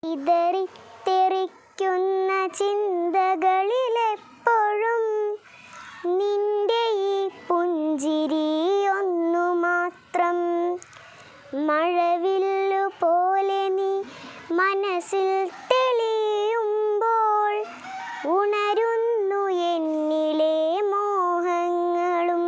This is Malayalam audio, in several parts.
ചിതറിത്തെറിക്കുന്ന ചിന്തകളിലെപ്പോഴും നിന്റെ ഈ പുഞ്ചിരി ഒന്നു മാത്രം മഴവില്ലു പോലെ നീ മനസ്സിൽ തെളിയുമ്പോൾ ഉണരുന്നു എന്നിലെ മോഹങ്ങളും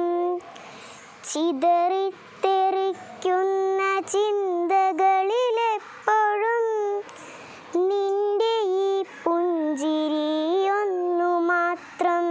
ചിതറിത്തെറിക്കുന്ന ചിന്തകളിലെപ്പോഴും നിന്റെ ഈ പുഞ്ചിരി ഒന്നു മാത്രം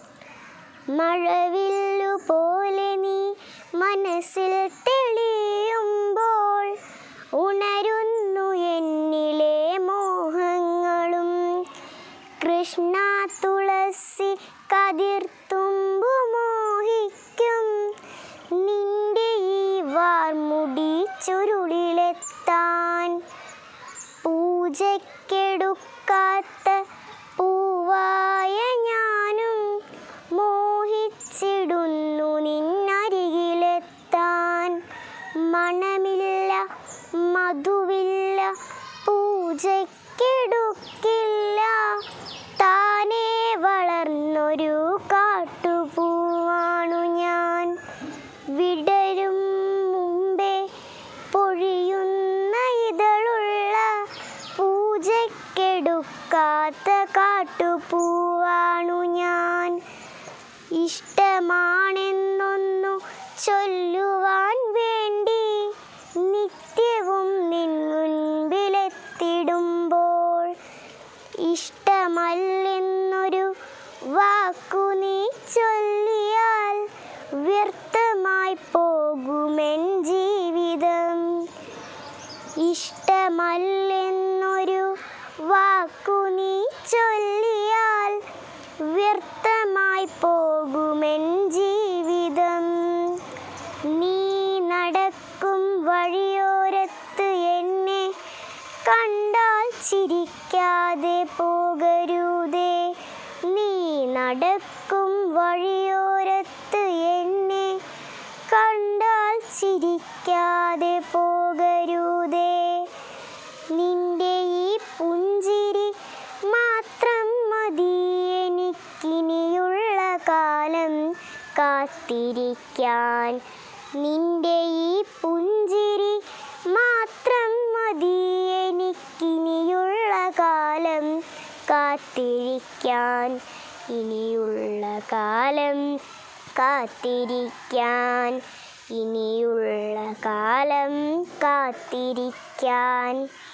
മഴവില്ലു പോലെ നീ മനസ്സിൽ തെളിയുമ്പോൾ ഉണരുന്നു എന്നിലെ മോഹങ്ങളും കൃഷ്ണ തുളസി കതിർത്തുമ്പു മോഹിക്കും നിന്റെ ഈ വാർമുടി ചുരുളിലെത്താൻ പൂജയ്ക്കെടുക്കാത്ത പൂവായ ഞാനും മോഹിച്ചിടുന്നു നിന്നരികിലെത്താൻ മണമില്ല മധുവില്ല പൂജയ്ക്കെടുക്കില്ല താനേ വളർന്നൊരു കാട്ടുപൂവാണു ഞാൻ വിടരും മുമ്പേ പൊഴിയുന്ന ഇതളുള്ള പൂജയ്ക്കെടുക്കാത്ത കാട്ടുപൂവാണു ഞാൻ ഇഷ്ടമാണെന്നൊന്നു ചൊല്ലുവാൻ വേണ്ടി നിത്യവും നിൻ മുൻപിലെത്തിടുമ്പോൾ ഇഷ്ടമല്ലെന്നൊരു വാക്കു നീ ചൊല്ലിയാൽ വ്യർത്ഥമായി പോകുമെൻ ജീവിതം ഇഷ്ടമല്ലെന്നൊരു വാക്കു നീ ചൊല്ലിയാൽ വ്യർത്ഥമായി പോകുമെൻ ജീവിതം നീ നടക്കും വഴിയോരത്ത് എന്നെ കണ്ടാൽ ചിരിക്കാതെ പോകരുതേ നീ നടക്കും വഴിയോരത്ത് എന്നെ കണ്ടാൽ ചിരിക്കാതെ പോകരുതേ നിന്റെ ഈ പുഞ്ചിരി മാത്രം മതി എനിക്കിനിയുള്ള കാലം കാത്തിരിക്കാൻ നിന്റെ ഈ പുഞ്ചിരി മാത്രം മതി എനിക്കിനിയുള്ള കാലം കാത്തിരിക്കാൻ ഇനിയുള്ള കാലം കാത്തിരിക്കാൻ ഇനിയുള്ള കാലം കാത്തിരിക്കാൻ